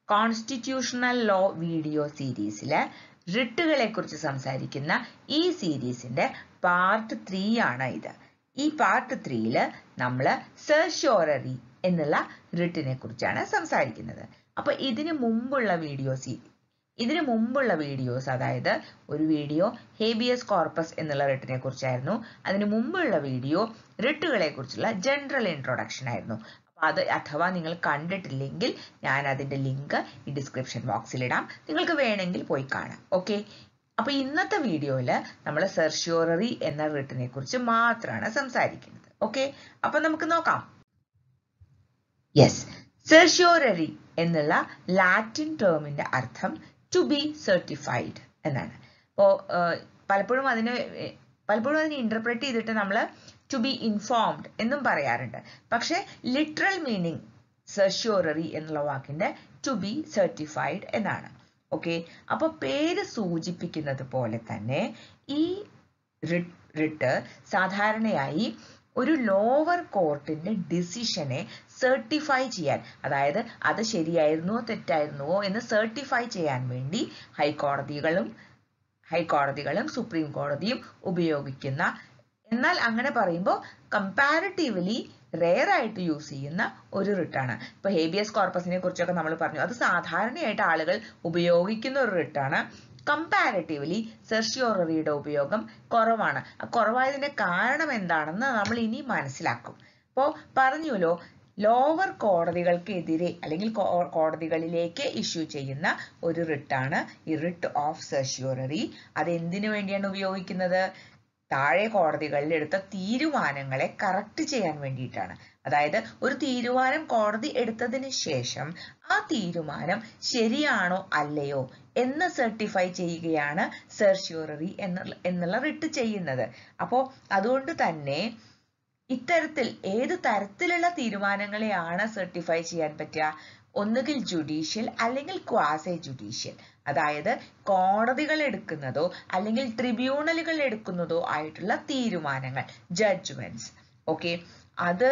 constitutional law video സീരീസിലെ റിട്ടുകളെ കുറിച്ച് സംസാരിക്കുന്ന ഈ സീരീസിന്റെ പാർട്ട് ത്രീ ആണ് ഇത് ഈ പാർട്ട് ത്രീയില് നമ്മൾ സെർഷ്യോററി എന്നുള്ള റിട്ടിനെ കുറിച്ചാണ് സംസാരിക്കുന്നത് അപ്പൊ ഇതിനു മുമ്പുള്ള വീഡിയോസ് ഇതിനു മുമ്പുള്ള വീഡിയോസ് അതായത് ഒരു വീഡിയോ ഹേബിയസ് കോർപ്പസ് എന്നുള്ള റിട്ടിനെ കുറിച്ചായിരുന്നു അതിനു മുമ്പുള്ള വീഡിയോ റിട്ടുകളെ കുറിച്ചുള്ള ജനറൽ ഇൻട്രൊഡക്ഷൻ ആയിരുന്നു അപ്പൊ അത് അഥവാ നിങ്ങൾ കണ്ടിട്ടില്ലെങ്കിൽ ഞാൻ അതിന്റെ ലിങ്ക് ഈ ഡിസ്ക്രിപ്ഷൻ ബോക്സിൽ ഇടാം നിങ്ങൾക്ക് വേണമെങ്കിൽ പോയി കാണാം ഓക്കെ അപ്പൊ ഇന്നത്തെ വീഡിയോയില് നമ്മൾ സെർഷ്യോററി എന്ന റിട്ടിനെ കുറിച്ച് മാത്രമാണ് സംസാരിക്കുന്നത് ഓക്കെ അപ്പൊ നമുക്ക് നോക്കാം യെസ് സെർഷ്യോററി എന്നുള്ള ലാറ്റിൻ ടേമിന്റെ അർത്ഥം ടു ബി സർട്ടിഫൈഡ് എന്നാണ് അപ്പോ പലപ്പോഴും അതിനെ പലപ്പോഴും അതിനെ ഇന്റർപ്രറ്റ് ചെയ്തിട്ട് നമ്മൾ ടു ബി ഇൻഫോംഡ് എന്നും പറയാറുണ്ട് പക്ഷെ ലിറ്ററൽ മീനിങ് സെർഷ്യോററി എന്നുള്ള വാക്കിന്റെ ടു ബി സർട്ടിഫൈഡ് എന്നാണ് ഓക്കെ അപ്പൊ പേര് സൂചിപ്പിക്കുന്നത് പോലെ തന്നെ ഈ റിട്ട് സാധാരണയായി ഒരു ലോവർ കോർട്ടിന്റെ ഡിസിഷനെ സർട്ടിഫൈ ചെയ്യാൻ അതായത് അത് ശരിയായിരുന്നുവോ തെറ്റായിരുന്നുവോ എന്ന് സർട്ടിഫൈ ചെയ്യാൻ വേണ്ടി ഹൈക്കോടതികളും ഹൈക്കോടതികളും സുപ്രീം കോടതിയും ഉപയോഗിക്കുന്ന എന്നാൽ അങ്ങനെ പറയുമ്പോൾ കമ്പാരിറ്റീവ്ലി റെയർ ആയിട്ട് യൂസ് ചെയ്യുന്ന ഒരു റിട്ടാണ് ഇപ്പൊ ഹേബിയസ് കോർപ്പസിനെ കുറിച്ചൊക്കെ നമ്മൾ പറഞ്ഞു അത് സാധാരണയായിട്ട് ആളുകൾ ഉപയോഗിക്കുന്ന ഒരു റിട്ടാണ് കമ്പാരിറ്റീവ്ലി സെർഷ്യോററിയുടെ ഉപയോഗം കുറവാണ് കുറവായതിന്റെ കാരണം എന്താണെന്ന് നമ്മൾ ഇനി മനസ്സിലാക്കും അപ്പോൾ പറഞ്ഞുല്ലോ ലോവർ കോടതികൾക്കെതിരെ അല്ലെങ്കിൽ കോടതികളിലേക്ക് ഇഷ്യൂ ചെയ്യുന്ന ഒരു റിട്ടാണ് ഈ റിട്ട് ഓഫ് സെർഷ്യോററി അത് എന്തിനു വേണ്ടിയാണ് ഉപയോഗിക്കുന്നത് താഴെ കോടതികളിൽ എടുത്ത തീരുമാനങ്ങളെ കറക്റ്റ് ചെയ്യാൻ വേണ്ടിയിട്ടാണ് അതായത് ഒരു തീരുമാനം കോടതി എടുത്തതിന് ശേഷം ആ തീരുമാനം ശരിയാണോ അല്ലയോ എന്ന് സർട്ടിഫൈ ചെയ്യുകയാണ് സെർഷ്യൂററി എന്നുള്ള എന്നുള്ള റിട്ട് ചെയ്യുന്നത് അപ്പോൾ അതുകൊണ്ട് തന്നെ ഇത്തരത്തിൽ ഏത് തരത്തിലുള്ള തീരുമാനങ്ങളെയാണ് സർട്ടിഫൈ ചെയ്യാൻ പറ്റുക ഒന്നുകിൽ ജുഡീഷ്യൽ അല്ലെങ്കിൽ ക്വാസെ ജുഡീഷ്യൽ അതായത് കോടതികൾ എടുക്കുന്നതോ അല്ലെങ്കിൽ ട്രിബ്യൂണലുകൾ എടുക്കുന്നതോ ആയിട്ടുള്ള തീരുമാനങ്ങൾ ജഡ്ജ്മെന്റ്സ് ഓക്കെ അത്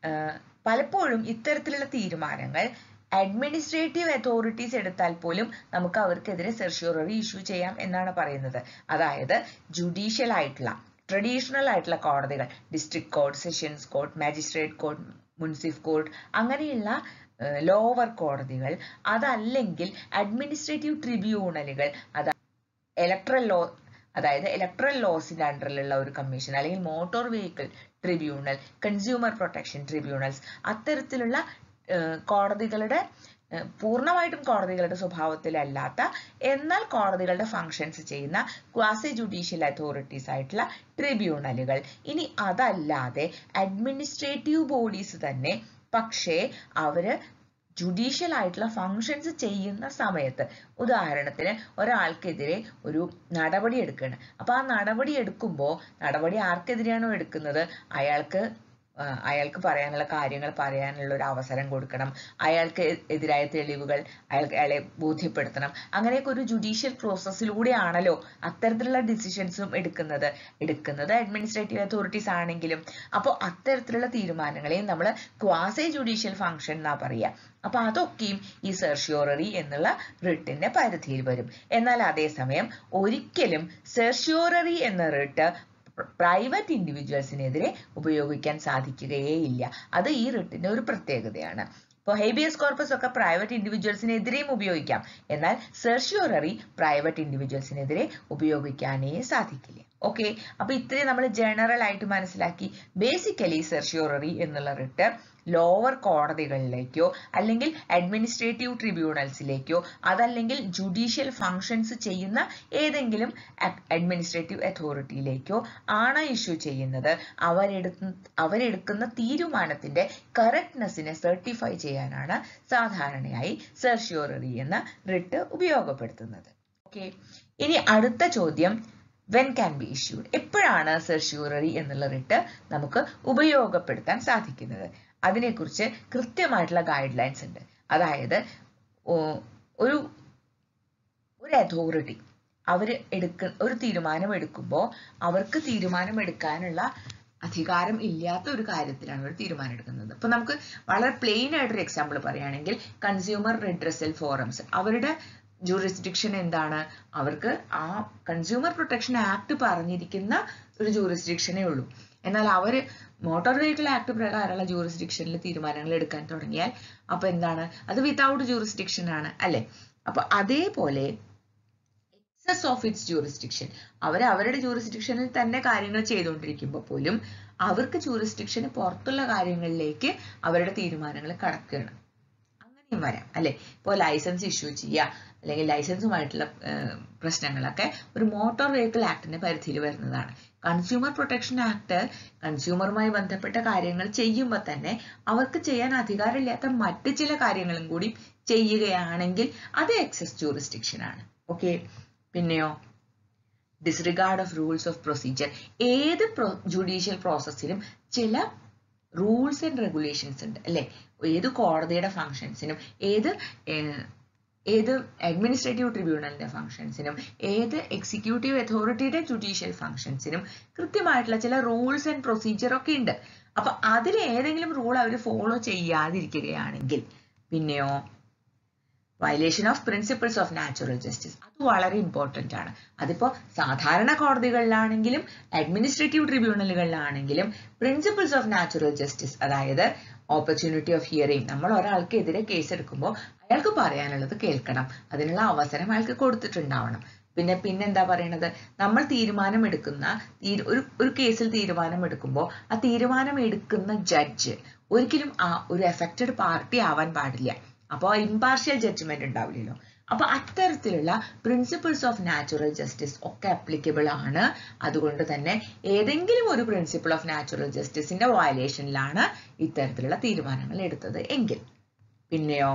പലപ്പോഴും ഇത്തരത്തിലുള്ള തീരുമാനങ്ങൾ അഡ്മിനിസ്ട്രേറ്റീവ് അതോറിറ്റീസ് എടുത്താൽ പോലും നമുക്ക് അവർക്കെതിരെ സെർഷ്യൂററി ഇഷ്യൂ ചെയ്യാം എന്നാണ് പറയുന്നത് അതായത് ജുഡീഷ്യൽ ആയിട്ടുള്ള ട്രഡീഷണൽ ആയിട്ടുള്ള കോടതികൾ district court sessions court magistrate court munsif court അങ്ങനെയുള്ള ലോവർ കോടതികൾ അതല്ലെങ്കിൽ അഡ്മിനിസ്ട്രേറ്റീവ് ട്രിബ്യൂണലുകൾ അതായത് ഇലക്ട്രൽ ലോ അതായത് ഇലക്ട്രൽ ലോസിന്റെ അണ്ടറിലുള്ള ഒരു കമ്മീഷൻ അല്ലെങ്കിൽ motor vehicle tribunal consumer protection tribunals അത്തരത്തിലുള്ള കോടതികളുടെ പൂർണ്ണമായിട്ടും കോടതികളുടെ സ്വഭാവത്തിലല്ലാത്ത എന്നാൽ കോടതികളുടെ ഫങ്ഷൻസ് ചെയ്യുന്ന ക്വാസി ജുഡീഷ്യൽ അതോറിറ്റീസ് ആയിട്ടുള്ള ട്രിബ്യൂണലുകൾ ഇനി അതല്ലാതെ അഡ്മിനിസ്ട്രേറ്റീവ് ബോഡീസ് തന്നെ പക്ഷേ അവര് ജുഡീഷ്യൽ ആയിട്ടുള്ള ഫങ്ഷൻസ് ചെയ്യുന്ന സമയത്ത് ഉദാഹരണത്തിന് ഒരാൾക്കെതിരെ ഒരു നടപടി എടുക്കുകയാണ് അപ്പൊ ആ നടപടി എടുക്കുമ്പോൾ നടപടി ആർക്കെതിരെയാണോ എടുക്കുന്നത് അയാൾക്ക് അയാൾക്ക് പറയാനുള്ള കാര്യങ്ങൾ പറയാനുള്ള ഒരു അവസരം കൊടുക്കണം അയാൾക്ക് എതിരായ തെളിവുകൾ അയാൾക്ക് അയാളെ ബോധ്യപ്പെടുത്തണം അങ്ങനെയൊക്കെ ഒരു ജുഡീഷ്യൽ പ്രോസസ്സിലൂടെയാണല്ലോ അത്തരത്തിലുള്ള ഡിസിഷൻസും എടുക്കുന്നത് എടുക്കുന്നത് അഡ്മിനിസ്ട്രേറ്റീവ് അതോറിറ്റീസ് ആണെങ്കിലും അപ്പോൾ അത്തരത്തിലുള്ള തീരുമാനങ്ങളെയും നമ്മൾ ക്വാസെ ജുഡീഷ്യൽ ഫംഗ്ഷൻ എന്നാ പറയുക അപ്പൊ അതൊക്കെയും ഈ സെർഷ്യോററി എന്നുള്ള റിട്ടിന്റെ പരിധിയിൽ വരും എന്നാൽ അതേസമയം ഒരിക്കലും സെർഷ്യോററി എന്ന റിട്ട് പ്രൈവറ്റ് ഇൻഡിവിജ്വൽസിനെതിരെ ഉപയോഗിക്കാൻ സാധിക്കുകയേയില്ല അത് ഈ റിട്ടിന്റെ ഒരു പ്രത്യേകതയാണ് ഇപ്പോൾ ഹേബിയസ് കോർപ്പസ് ഒക്കെ പ്രൈവറ്റ് ഇൻഡിവിജ്വൽസിനെതിരെയും ഉപയോഗിക്കാം എന്നാൽ സെർഷ്യോററി പ്രൈവറ്റ് ഇൻഡിവിജ്വൽസിനെതിരെ ഉപയോഗിക്കാനേ സാധിക്കില്ല ഓക്കെ അപ്പൊ ഇത്രയും നമ്മൾ ജനറൽ ആയിട്ട് മനസ്സിലാക്കി ബേസിക്കലി സെർഷ്യോററി എന്നുള്ള റിട്ട് ലോവർ കോടതികളിലേക്കോ അല്ലെങ്കിൽ അഡ്മിനിസ്ട്രേറ്റീവ് ട്രിബ്യൂണൽസിലേക്കോ അതല്ലെങ്കിൽ ജുഡീഷ്യൽ ഫങ്ഷൻസ് ചെയ്യുന്ന ഏതെങ്കിലും അഡ്മിനിസ്ട്രേറ്റീവ് അതോറിറ്റിയിലേക്കോ ആണ് ഇഷ്യൂ ചെയ്യുന്നത് അവരെടുക്കുന്ന അവരെടുക്കുന്ന തീരുമാനത്തിന്റെ കറക്റ്റ്നെസ്സിനെ സർട്ടിഫൈ ചെയ്യാനാണ് സാധാരണയായി സെർഷ്യോററി എന്ന റിട്ട് ഉപയോഗപ്പെടുത്തുന്നത് ഓക്കെ ഇനി അടുത്ത ചോദ്യം വെൻ ക്യാൻ ബി ഇഷ്യൂഡ് എപ്പോഴാണ് സെർഷ്യൂററി എന്നുള്ള റിട്ട് നമുക്ക് ഉപയോഗപ്പെടുത്താൻ സാധിക്കുന്നത് അതിനെക്കുറിച്ച് കൃത്യമായിട്ടുള്ള ഗൈഡ് ലൈൻസ് ഉണ്ട് അതായത് ഒരു ഒരു അതോറിറ്റി അവർ എടുക്ക ഒരു തീരുമാനം എടുക്കുമ്പോൾ അവർക്ക് തീരുമാനം എടുക്കാനുള്ള അധികാരം ഇല്ലാത്ത ഒരു കാര്യത്തിലാണ് ഒരു തീരുമാനം എടുക്കുന്നത് ഇപ്പൊ നമുക്ക് വളരെ പ്ലെയിൻ ആയിട്ടൊരു എക്സാമ്പിൾ പറയുകയാണെങ്കിൽ കൺസ്യൂമർ റെഡ്രസൽ ഫോറംസ് അവരുടെ ജൂറിസ്ഡിക്ഷൻ എന്താണ് അവർക്ക് ആ കൺസ്യൂമർ പ്രൊട്ടക്ഷൻ ആക്ട് പറഞ്ഞിരിക്കുന്ന ഒരു ജൂറിസ്ഡിക്ഷനേ ഉള്ളൂ എന്നാൽ അവര് മോട്ടോർ വെഹിക്കിൾ ആക്ട് പ്രകാരമുള്ള ജൂറിസ്ഡിക്ഷനിൽ തീരുമാനങ്ങൾ എടുക്കാൻ തുടങ്ങിയാൽ അപ്പൊ എന്താണ് അത് വിതൗട്ട് ജൂറിസ്ഡിക്ഷൻ ആണ് അല്ലെ അപ്പൊ അതേപോലെ എക്സസ് ഓഫ് ഇറ്റ്സ് ജൂറിസ്ഡിക്ഷൻ അവർ അവരുടെ ജൂറിസ്ഡിക്ഷനിൽ തന്നെ കാര്യങ്ങൾ ചെയ്തുകൊണ്ടിരിക്കുമ്പോൾ പോലും അവർക്ക് ജൂറിസ്ഡിക്ഷന് പുറത്തുള്ള കാര്യങ്ങളിലേക്ക് അവരുടെ തീരുമാനങ്ങൾ കടക്കുകയാണ് അങ്ങനെയും വരാം അല്ലെ ഇപ്പോൾ ലൈസൻസ് ഇഷ്യൂ ചെയ്യുക അല്ലെങ്കിൽ ലൈസൻസുമായിട്ടുള്ള പ്രശ്നങ്ങളൊക്കെ ഒരു മോട്ടോർ വെഹിക്കിൾ ആക്ടിന്റെ പരിധിയിൽ വരുന്നതാണ് കൺസ്യൂമർ പ്രൊട്ടക്ഷൻ ആക്ട് കൺസ്യൂമറുമായി ബന്ധപ്പെട്ട കാര്യങ്ങൾ ചെയ്യുമ്പോൾ തന്നെ അവർക്ക് ചെയ്യാൻ അധികാരമില്ലാത്ത മറ്റ് ചില കാര്യങ്ങളും കൂടി ചെയ്യുകയാണെങ്കിൽ അത് എക്സസ് ജൂറിസ്ഡിക്ഷൻ ആണ് ഓക്കെ പിന്നെയോ disregard of rules of procedure ഏത് ജുഡീഷ്യൽ പ്രോസസ്സിലും ചില റൂൾസ് ആൻഡ് റെഗുലേഷൻസ് ഉണ്ട് അല്ലെ ഏത് കോടതിയുടെ ഫങ്ഷൻസിനും ഏത് ഏത് അഡ്മിനിസ്ട്രേറ്റീവ് ട്രിബ്യൂണലിന്റെ ഫങ്ഷൻസിനും ഏത് എക്സിക്യൂട്ടീവ് അതോറിറ്റിയുടെ ജുഡീഷ്യൽ ഫങ്ഷൻസിനും കൃത്യമായിട്ടുള്ള ചില റൂൾസ് ആൻഡ് പ്രൊസീജിയർ ഒക്കെ ഉണ്ട് അപ്പൊ അതിൽ ഏതെങ്കിലും റൂൾ അവർ ഫോളോ ചെയ്യാതിരിക്കുകയാണെങ്കിൽ പിന്നെയോ violation of principles of natural justice അത് വളരെ ഇമ്പോർട്ടന്റ് ആണ് അതിപ്പോ സാധാരണ കോടതികളിലാണെങ്കിലും അഡ്മിനിസ്ട്രേറ്റീവ് ട്രിബ്യൂണലുകളിലാണെങ്കിലും പ്രിൻസിപ്പിൾസ് ഓഫ് നാച്ചുറൽ ജസ്റ്റിസ് അതായത് ഓപ്പർച്യൂണിറ്റി ഓഫ് ഹിയറിംഗ് നമ്മൾ ഒരാൾക്കെതിരെ കേസ് എടുക്കുമ്പോൾ അയാൾക്ക് പറയാനുള്ളത് കേൾക്കണം അതിനുള്ള അവസരം അയാൾക്ക് കൊടുത്തിട്ടുണ്ടാവണം പിന്നെ പിന്നെന്താ പറയണത് നമ്മൾ തീരുമാനം എടുക്കുന്ന ഒരു ഒരു കേസിൽ തീരുമാനം എടുക്കുമ്പോൾ ആ തീരുമാനം എടുക്കുന്ന ജഡ്ജ് ഒരിക്കലും ആ ഒരു എഫക്റ്റഡ് പാർട്ടി ആവാൻ പാടില്ല അപ്പോൾ ഇമ്പാർഷ്യൽ ജഡ്ജ്മെന്റ് ഉണ്ടാവില്ലല്ലോ അപ്പൊ അത്തരത്തിലുള്ള പ്രിൻസിപ്പിൾസ് ഓഫ് നാച്ചുറൽ ജസ്റ്റിസ് ഒക്കെ അപ്ലിക്കബിൾ ആണ് അതുകൊണ്ട് തന്നെ ഏതെങ്കിലും ഒരു പ്രിൻസിപ്പിൾ ഓഫ് നാച്ചുറൽ ജസ്റ്റിസിന്റെ വയലേഷനിലാണ് ഇത്തരത്തിലുള്ള തീരുമാനങ്ങൾ എടുത്തത് എങ്കിൽ പിന്നെയോ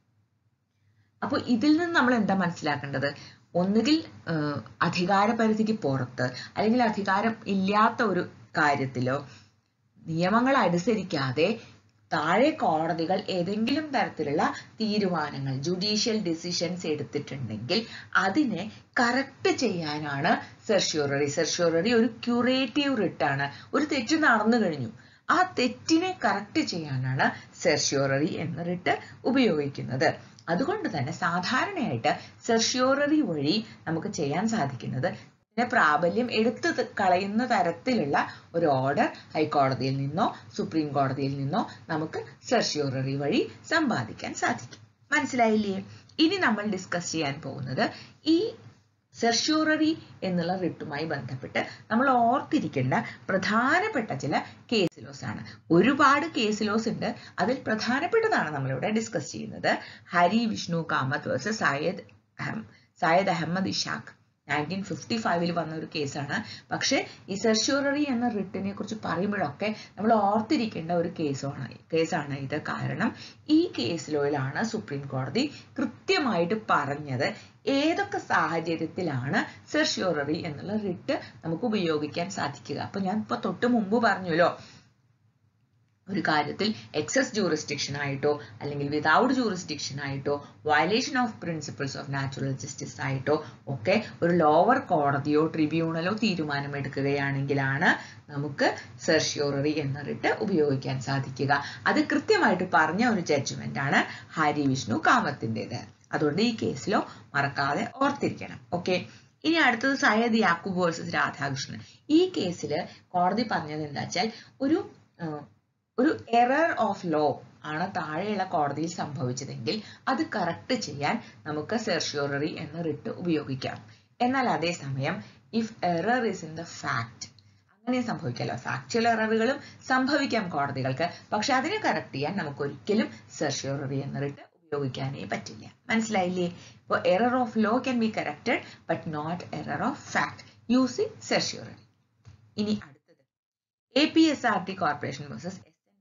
അപ്പോൾ ഇതിൽ നിന്ന് നമ്മൾ എന്താ മനസ്സിലാക്കേണ്ടത് ഒന്നുകിൽ അധികാര പരിധിക്ക് പുറത്ത് അല്ലെങ്കിൽ അധികാരം ഇല്ലാത്ത ഒരു കാര്യത്തിലോ നിയമങ്ങൾ അനുസരിക്കാതെ താഴെ കോടതികൾ ഏതെങ്കിലും തരത്തിലുള്ള തീരുമാനങ്ങൾ ജുഡീഷ്യൽ ഡിസിഷൻസ് എടുത്തിട്ടുണ്ടെങ്കിൽ അതിനെ കറക്റ്റ് ചെയ്യാനാണ് സെർഷ്യൂററി സെർഷ്യൂററി ഒരു ക്യൂറേറ്റീവ് റിട്ടാണ് ഒരു തെറ്റ് നടന്നു കഴിഞ്ഞു ആ തെറ്റിനെ കറക്റ്റ് ചെയ്യാനാണ് സെർഷ്യൂററി എന്ന റിട്ട് ഉപയോഗിക്കുന്നത് അതുകൊണ്ട് തന്നെ സാധാരണയായിട്ട് സെർഷ്യൂററി വഴി നമുക്ക് ചെയ്യാൻ സാധിക്കുന്നത് ഇതിനെ പ്രാബല്യം എടുത്തു കളയുന്ന തരത്തിലുള്ള ഒരു ഓർഡർ ഹൈക്കോടതിയിൽ നിന്നോ സുപ്രീം കോടതിയിൽ നിന്നോ നമുക്ക് സെർഷ്യൂററി വഴി സമ്പാദിക്കാൻ സാധിക്കും മനസ്സിലായില്ലേ ഇനി നമ്മൾ ഡിസ്കസ് ചെയ്യാൻ പോകുന്നത് ഈ സെർഷ്യൂററി എന്നുള്ള റിട്ടുമായി ബന്ധപ്പെട്ട് നമ്മൾ ഓർത്തിരിക്കേണ്ട പ്രധാനപ്പെട്ട ചില കേസ് ലോസ് ആണ് ഒരുപാട് കേസ് ലോസ് ഉണ്ട് അതിൽ പ്രധാനപ്പെട്ടതാണ് നമ്മളിവിടെ ഡിസ്കസ് ചെയ്യുന്നത് Hari Vishnu Kamath versus Syed Aham Syed Ahmed Ishaq nineteen fifty ഫൈവിൽ വന്ന ഒരു കേസാണ് പക്ഷേ ഈ സെർഷ്യൂററി എന്ന റിട്ടിനെ കുറിച്ച് പറയുമ്പോഴൊക്കെ നമ്മൾ ഓർത്തിരിക്കേണ്ട ഒരു കേസാണ് കേസാണ് ഇത് കാരണം ഈ കേസ് ലോയിലാണ് സുപ്രീം കോടതി കൃത്യമായിട്ട് പറഞ്ഞത് ഏതൊക്കെ സാഹചര്യത്തിലാണ് സെർഷ്യൂററി എന്നുള്ള റിട്ട് നമുക്ക് ഉപയോഗിക്കാൻ സാധിക്കുക അപ്പൊ ഞാൻ ഇപ്പൊ തൊട്ട് മുമ്പ് പറഞ്ഞല്ലോ ഒരു കാര്യത്തിൽ എക്സസ് ജൂറിസ്ഡിക്ഷൻ ആയിട്ടോ അല്ലെങ്കിൽ വിതൗട്ട് ജൂറിസ്ഡിക്ഷൻ ആയിട്ടോ violation of principles of natural justice ആയിട്ടോ ഒക്കെ ഒരു ലോവർ കോടതിയോ ട്രിബ്യൂണലോ തീരുമാനമെടുക്കുകയാണെങ്കിലാണ് നമുക്ക് സെർഷ്യൂററി എന്ന റിട്ട് ഉപയോഗിക്കാൻ സാധിക്കുക അത് കൃത്യമായിട്ട് പറഞ്ഞ ഒരു ജഡ്ജ്മെന്റ് ആണ് ഹരി വിഷ്ണു കാമത്തിൻ്റെത് അതുകൊണ്ട് ഈ കേസിലോ മറക്കാതെ ഓർത്തിരിക്കണം ഓക്കെ ഇനി അടുത്തത് സയ്യദ് യാക്കൂബ് വേഴ്സസ് രാധാകൃഷ്ണൻ ഈ കേസിൽ കോടതി പറഞ്ഞത് എന്താ വെച്ചാൽ ഒരു ഒരു എറർ ഓഫ് ലോ ആണ് താഴെയുള്ള കോടതിയിൽ സംഭവിച്ചതെങ്കിൽ അത് കറക്റ്റ് ചെയ്യാൻ നമുക്ക് സെർഷ്യൂററി എന്ന റിട്ട് ഉപയോഗിക്കാം എന്നാൽ അതേസമയം if error is in the fact അങ്ങനെ സംഭവിക്കാമല്ലോ ഫാക്ച്വൽ എററുകളും സംഭവിക്കാം കോടതികൾക്ക് പക്ഷെ അതിനെ കറക്റ്റ് ചെയ്യാൻ നമുക്ക് ഒരിക്കലും സെർഷ്യൂററി എന്ന റിട്ട് ഉപയോഗിക്കാനേ പറ്റില്ല മനസ്സിലായില്ലേ ഇപ്പോൾ error of law can be corrected but not error of fact using certiorari ഇനി അടുത്തത് A P S R T corporation versus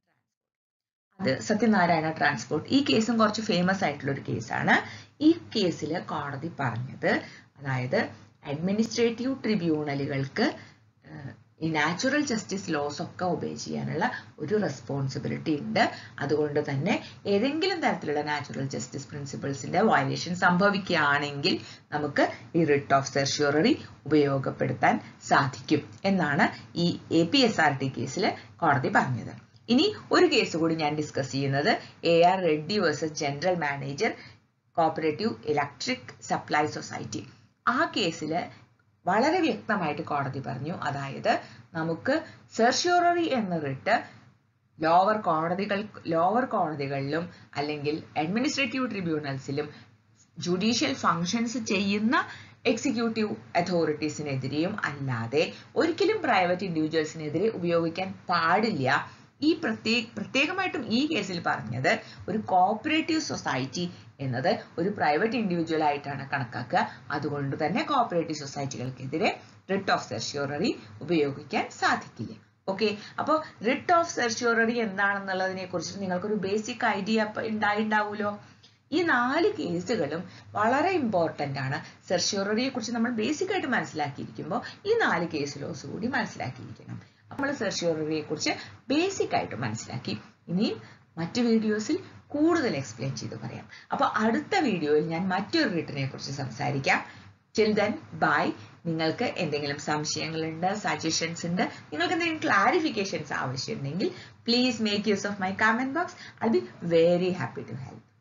അത് സത്യനാരായണ ട്രാൻസ്പോർട്ട് ഈ കേസും കുറച്ച് ഫേമസ് ആയിട്ടുള്ള ഒരു കേസാണ് ഈ കേസിൽ കോടതി പറഞ്ഞത് അതായത് അഡ്മിനിസ്ട്രേറ്റീവ് ട്രിബ്യൂണലുകൾക്ക് ഈ നാച്ചുറൽ ജസ്റ്റിസ് ലോസ് ഒക്കെ ഒബേ ചെയ്യാനുള്ള ഒരു റെസ്പോൺസിബിലിറ്റി ഉണ്ട് അതുകൊണ്ട് തന്നെ ഏതെങ്കിലും തരത്തിലുള്ള നാച്ചുറൽ ജസ്റ്റിസ് പ്രിൻസിപ്പിൾസിന്റെ വയലേഷൻ സംഭവിക്കുകയാണെങ്കിൽ നമുക്ക് ഈ റിട്ട് ഓഫ് സെർഷ്യൂററി ഉപയോഗപ്പെടുത്താൻ സാധിക്കും എന്നാണ് ഈ A P S R T കേസിൽ കോടതി പറഞ്ഞത് ഇനി ഒരു കേസ് കൂടി ഞാൻ ഡിസ്കസ് ചെയ്യുന്നത് A R Reddy versus general manager cooperative electric supply society ആ കേസിൽ വളരെ വ്യക്തമായിട്ട് കോടതി പറഞ്ഞു അതായത് നമുക്ക് സെർഷ്യൂററി എന്ന റിട്ട് ലോവർ കോടതികൾ ലോവർ കോടതികളിലും അല്ലെങ്കിൽ അഡ്മിനിസ്ട്രേറ്റീവ് ട്രിബ്യൂണൽസിലും ജുഡീഷ്യൽ ഫങ്ഷൻസ് ചെയ്യുന്ന എക്സിക്യൂട്ടീവ് അതോറിറ്റീസിനെതിരെയും അല്ലാതെ ഒരിക്കലും പ്രൈവറ്റ് ഇൻഡിവിജ്വൽസിനെതിരെ ഉപയോഗിക്കാൻ പാടില്ല ഈ പ്രത്യേക പ്രത്യേകമായിട്ടും ഈ കേസിൽ പറഞ്ഞത് ഒരു കോപ്പറേറ്റീവ് സൊസൈറ്റി എന്നത് ഒരു പ്രൈവറ്റ് ഇൻഡിവിജ്വൽ ആയിട്ടാണ് കണക്കാക്കുക അതുകൊണ്ട് തന്നെ കോപ്പറേറ്റീവ് സൊസൈറ്റികൾക്കെതിരെ റിട്ട് ഓഫ് സെർഷ്യൂററി ഉപയോഗിക്കാൻ സാധിക്കില്ല ഓക്കെ അപ്പോൾ റിട്ട് ഓഫ് സെർഷ്യൂററി എന്താണെന്നുള്ളതിനെ കുറിച്ച് നിങ്ങൾക്കൊരു ബേസിക് ഐഡിയ ഉണ്ടായിണ്ടാവുമല്ലോ ഈ നാല് കേസുകളും വളരെ ഇമ്പോർട്ടന്റ് ആണ് സെർഷ്യൂററിയെ കുറിച്ച് നമ്മൾ ബേസിക് ആയിട്ട് മനസ്സിലാക്കിയിരിക്കുമ്പോൾ ഈ നാല് കേസ് ലോസ് കൂടി മനസ്സിലാക്കിയിരിക്കണം നമ്മൾ സെർഷ്യൂററിയെ കുറിച്ച് ബേസിക് ആയിട്ട് മനസ്സിലാക്കി ഇനിയും മറ്റു വീഡിയോസിൽ കൂടുതൽ എക്സ്പ്ലെയിൻ ചെയ്ത് പറയാം അപ്പോൾ അടുത്ത വീഡിയോയിൽ ഞാൻ മറ്റൊരു റിട്ടിനെ കുറിച്ച് സംസാരിക്കാം ടിൽ ദെൻ ബൈ നിങ്ങൾക്ക് എന്തെങ്കിലും സംശയങ്ങളുണ്ട് സജഷൻസ് ഉണ്ട് നിങ്ങൾക്ക് എന്തെങ്കിലും ക്ലാരിഫിക്കേഷൻസ് ആവശ്യമുണ്ടെങ്കിൽ please make use of my comment box I be very happy to help